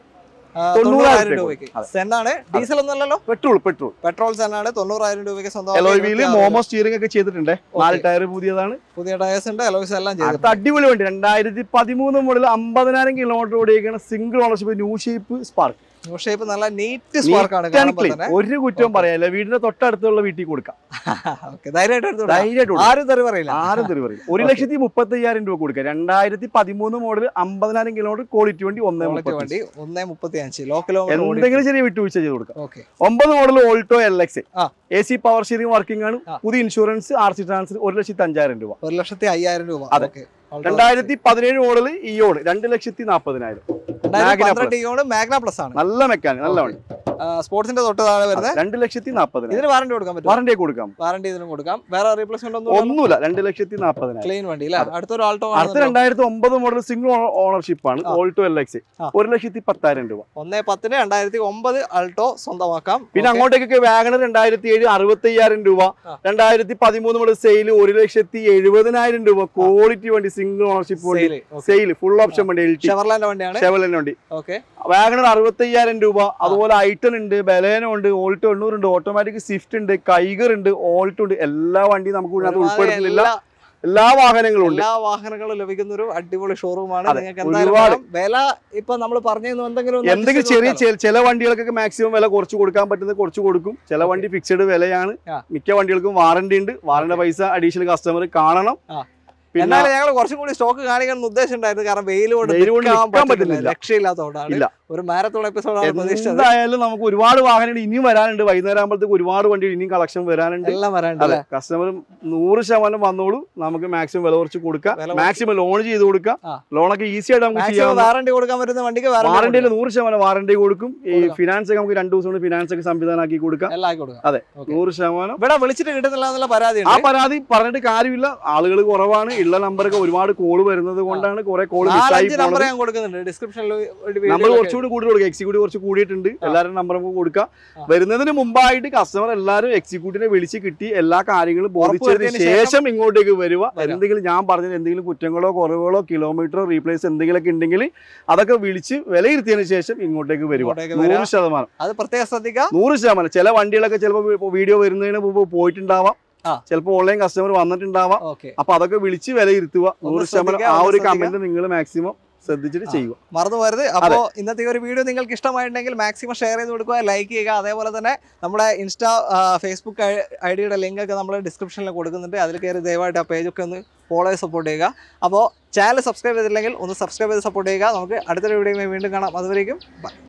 ആ, തൊണ്ണൂറായിരം തൊണ്ണൂറായിരം രൂപയ്ക്ക്. രൂപയ്ക്ക് അതെ. സെന്നാണ് ഡീസൽ ഒന്നല്ലല്ലോ പെട്രോൾ പെട്രോൾ പെട്രോൾ സെന്നാണ് തൊണ്ണൂറായിരം രൂപയ്ക്ക് സ്വന്തം എലോയ് വീല് മോമോ സ്റ്റിയറിംഗ് ഒക്കെ ചെയ്തിട്ടുണ്ട് നാല് ടയർ പുതിയതാണ് പുതിയ ടയേഴ്സ് ഉണ്ട് അലോയ്സ് എല്ലാം അടുത്ത ചെയ്തിട്ടുണ്ട് അടിപൊളി വണ്ടി രണ്ടായിരത്തി പതിമൂന്ന് മുതൽ അമ്പതിനായിരം കിലോമീറ്റർ ഓടിയേക്കുന്ന single ownership new shape Spark shape നല്ല നീറ്റ് സ്പാർക്ക് ആണ് കാണുമ്പോൾ തന്നെ ഒരു കുറ്റവും പറയാനില്ല വീടിന്റെ തൊട്ടടുത്തുള്ള വീട്ടിൽ കൊടുക്കാം ഓക്കെ ധൈര്യമായിട്ട് എടുത്തു വിടാം. ധൈര്യമായിട്ട് കൊടുക്കാം. ആരും തെറി പറയില്ല ആരും തെറി പറയും ഒരു ലക്ഷത്തി മുപ്പത്തി അയ്യായിരം രൂപ കൊടുക്കുക രണ്ടായിരത്തി പതിമൂന്ന് മോഡൽ അമ്പതിനായിരം കിലോമീറ്റർ ക്വാളിറ്റി വണ്ടി ഒന്നേ ക്വാളിറ്റി മുപ്പത്തി വണ്ടി ഒന്നേ മുപ്പത്തി അഞ്ച് ലോ കിലോമീറ്റർ എന്തെങ്കിലും ചെറിയ വിട്ടുവീഴ്ച ചെയ്ത് കൊടുക്കാം ഓക്കെ ഒമ്പത് മോഡൽ ഓൾട്ടോ എൽ എക്സ് ആ. A C power steering working ആണ് ആ. പുതിയ ഇൻഷുറൻസ് ആർ സി ട്രാൻസ്ഫർ ഒരു ലക്ഷത്തി അഞ്ചായിരം രൂപ ഒരു ലക്ഷത്തി അയ്യായിരം രൂപ അതെ. ഓക്കെ രണ്ടായിരത്തി പതിനേഴ് മോഡൽ ഇയോൺ രണ്ട് ലക്ഷത്തി നാപ്പതിനായിരം Magna പന്ത്രണ്ട് ഇയോണ് മാഗ്ന പ്ലസ് ആണ് നല്ല മെക്കാനിക് നല്ല വണ്ടി സ്പോർട്സിന്റെ തൊട്ട് താഴെ വരുന്നത് രണ്ട് ലക്ഷത്തി നാപ്പതിനായിരം ഇതിന് വാറണ്ടി കൊടുക്കാൻ പറ്റും വാറണ്ടി കൊടുക്കാം വാറണ്ടി ഇതിനും കൊടുക്കാം വേറെ റീപ്ലേസ്മെന്റ് ഒന്നും ഒന്നുമില്ല രണ്ട് ലക്ഷത്തി നാപ്പതിനായിരം ക്ലീൻ വണ്ടി അല്ലേ അടുത്തൊരു ആൾട്ടോ അടുത്ത രണ്ടായിരത്തി ഒമ്പത് മോഡൽ സിംഗിൾ ഓണർഷിപ്പ് ആണ് ആ. ഓൾട്ടോ എൽ എക്സ് ആ. ഒരു ലക്ഷത്തി പത്തായിരം രൂപ ഒന്നേ പത്തിന് രണ്ടായിരത്തി ഒമ്പത് ആൾട്ടോ സ്വന്തമാക്കാം പിന്നെ Okay. അങ്ങോട്ടേക്കൊക്കെ വാഗണർ രണ്ടായിരത്തി ഏഴ് അറുപത്തി അയ്യായിരം രൂപ ആ. രണ്ടായിരത്തി പതിമൂന്ന് മുതൽ സെയിൽ ഒരു ലക്ഷത്തി എഴുപതിനായിരം രൂപ ക്വാളിറ്റി വണ്ടി സിംഗിൾ ഓണർഷിപ്പ് വണ്ടി Sale. Okay. Sale full option വണ്ടി എൽ ടി ഷെവർലാൻഡ് വണ്ടിയാണ് ഷെവലിന്റെ വണ്ടി ഓക്കെ വാഗണർ അറുപത്തി അയ്യായിരം രൂപ അതുപോലെ ഐട്ടൺ ഉണ്ട് ബലേനോ ഉണ്ട് ഓൾട്ടോ എണ്ണൂറ് ഉണ്ട് ഓട്ടോമാറ്റിക് സ്വിഫ്റ്റ് ഉണ്ട് കൈഗർ ഉണ്ട് ഓൾട്ടോ ഉണ്ട് എല്ലാ വണ്ടിയും നമുക്ക് ഇതിനകത്ത് ഉൾപ്പെടുത്തുന്നില്ല എല്ലാ എല്ലാ വാഹനങ്ങളും ഉണ്ട് എല്ലാ വാഹനങ്ങളും ലഭിക്കുന്ന ഒരു അടിപൊളി ഷോറൂമാണ് അതെ, നിങ്ങൾക്ക് എന്തായാലും ഒരുപാട്. വേണം. വില ഇപ്പൊ നമ്മൾ പറഞ്ഞു എന്തെങ്കിലും ഒന്ന് എന്തെങ്കിലും adjust ചെയ്ത് ചെറിയ ചെ- ചില വണ്ടികൾക്കൊക്കെ മാക്സിമം വില കുറച്ച് കൊടുക്കാൻ പറ്റുന്നത് കുറച്ച് കൊടുക്കും ചില വണ്ടി ഫിക്സഡ് വിലയാണ് ആ. മിക്ക വണ്ടികൾക്കും വാറണ്ടി ഉണ്ട് വാറണ്ടി പൈസ അഡീഷണൽ കസ്റ്റമർ കാണണം ആ. പിന്നെ എന്നാലും ഞങ്ങൾ കുറച്ചും കൂടി സ്റ്റോക്ക് കാണിക്കാൻ ഉദ്ദേശം ഉണ്ടായിരുന്നു കാരണം വെയിൽ കൊണ്ട് വെയിൽ കൊണ്ട് നിൽക്കാൻ നിൽക്കാൻ പറ്റുന്നില്ല പറ്റുന്നില്ല. രക്ഷയില്ലാത്തതുകൊണ്ടാണ് ഇല്ല. ഒരു മാരത്തോൺ എപ്പിസോഡാണ് പ്രതീക്ഷിച്ചത് എന്തായാലും നമുക്ക് ഒരുപാട് വാഹനങ്ങൾ ഇനിയും വരാനുണ്ട് വൈകുന്നേരം ആകുമ്പോഴത്തേക്ക് ഒരുപാട് വണ്ടികൾ ഇനിയും കളക്ഷൻ വരാനുണ്ട് എല്ലാം വരാണ്ട് അതെ കസ്റ്റമർ നൂറ് ശതമാനം വന്നോളൂ നമുക്ക് മാക്സിമം വില കുറച്ച് കൊടുക്കാം വില കുറച്ച് മാക്സിമം ലോൺ ചെയ്ത് കൊടുക്കാം ആ. ലോണൊക്കെ ഈസി ആയിട്ട് നമുക്ക് മാക്സിമം ചെയ്യാം വാറണ്ടി കൊടുക്കാൻ പറ്റുന്ന വണ്ടിക്ക് വാറണ്ടി വാറണ്ടിയിൽ നൂറ് ശതമാനം വാറണ്ടി കൊടുക്കും ഈ കൊടുക്കാം. ഫിനാൻസ് ഒക്കെ നമുക്ക് രണ്ട് ദിവസം കൊണ്ട് ഫിനാൻസ് ഒക്കെ സംവിധാനമാക്കി കൊടുക്കാം എല്ലാം ആക്കി കൊടുക്കാം അതെ. Okay. നൂറ് ശതമാനം ഇവിടെ വിളിച്ചിട്ട് കിട്ടുന്നില്ല എന്നുള്ള പരാതി ആ പരാതി പറഞ്ഞിട്ട് കാര്യമില്ല ആളുകൾ കുറവാണ് ഉള്ള നമ്പറൊക്കെ ഒരുപാട് കോള് വരുന്നത് കൊണ്ടാണ് കുറെ കോള് മിസ്സായി നാലഞ്ച് നമ്പർ പോകുന്നത് ഞാൻ കൊടുക്കുന്നുണ്ട് ഡിസ്ക്രിപ്ഷനിൽ നമ്മൾ കുറച്ചുകൂടി കൂടുതൽ കൊടുക്കുക എക്സിക്യൂട്ടീവ് കുറച്ച് കൂടിയിട്ടുണ്ട് എല്ലാവരും നമ്പർ നമുക്ക് കൊടുക്കാം ആ. വരുന്നതിന് മുമ്പായിട്ട് കസ്റ്റമർ എല്ലാവരും എക്സിക്യൂട്ടീവിനെ വിളിച്ച് കിട്ടി എല്ലാ കാര്യങ്ങളും ബോധിച്ചതിന് ഉറപ്പുവരുത്തിയതിന് ശേഷം ഇങ്ങോട്ടേക്ക് വരിക വരാം. എന്തെങ്കിലും ഞാൻ പറഞ്ഞത് എന്തെങ്കിലും കുറ്റങ്ങളോ കുറവുകളോ കിലോമീറ്ററോ റീപ്ലേസ് എന്തെങ്കിലുമൊക്കെ ഉണ്ടെങ്കിൽ അതൊക്കെ വിളിച്ച് വിലയിരുത്തിയതിന് ശേഷം ഇങ്ങോട്ടേക്ക് വരിക ഇങ്ങോട്ടേക്ക് നൂറ് വരാം. ശതമാനം അത് പ്രത്യേകം ശ്രദ്ധിക്കുക നൂറ് ശതമാനം ചില വണ്ടികളൊക്കെ ചിലപ്പോൾ വീഡിയോ വരുന്നതിന് മുമ്പ് പോയിട്ടുണ്ടാവാം ആ. ചിലപ്പോൾ ഓൺലൈൻ കസ്റ്റമർ വന്നിട്ടുണ്ടാവാം ഓക്കെ അപ്പൊ അതൊക്കെ വിളിച്ച് വിലയിരുത്തുക നൂറ് ശതമാനം ശ്രദ്ധിക്കുക, ആ ഒന്ന് ഒരു ശ്രദ്ധിക്കുക. കമന്റ് നിങ്ങൾ മാക്സിമം ശ്രദ്ധിച്ചിട്ട് ആ. ചെയ്യുക മറന്നു പോരുത് അപ്പോൾ ഇന്നത്തെ ഈ ഒരു വീഡിയോ നിങ്ങൾക്ക് ഇഷ്ടമായിട്ടുണ്ടെങ്കിൽ മാക്സിമം ഷെയർ ചെയ്ത് കൊടുക്കുക ലൈക്ക് ചെയ്യുക അതേപോലെ തന്നെ നമ്മുടെ ഇൻസ്റ്റാ ഫേസ്ബുക്ക് ഐ ഡിയുടെ ലിങ്ക് ഒക്കെ നമ്മൾ ഡിസ്ക്രിപ്ഷനിൽ കൊടുക്കുന്നുണ്ട് അതിൽ കയറി ദയവായിട്ട് ആ പേജൊക്കെ ഒന്ന് ഫോളോ ചെയ്ത് സപ്പോർട്ട് ചെയ്യുക അപ്പോൾ ചാനൽ സബ്സ്ക്രൈബ് ചെയ്തില്ലെങ്കിൽ ഒന്ന് സബ്സ്ക്രൈബ് ചെയ്ത് സപ്പോർട്ട് ചെയ്യുക നമുക്ക് അടുത്തൊരു വീഡിയോ വീണ്ടും കാണാം അതുവരേക്കും ബൈ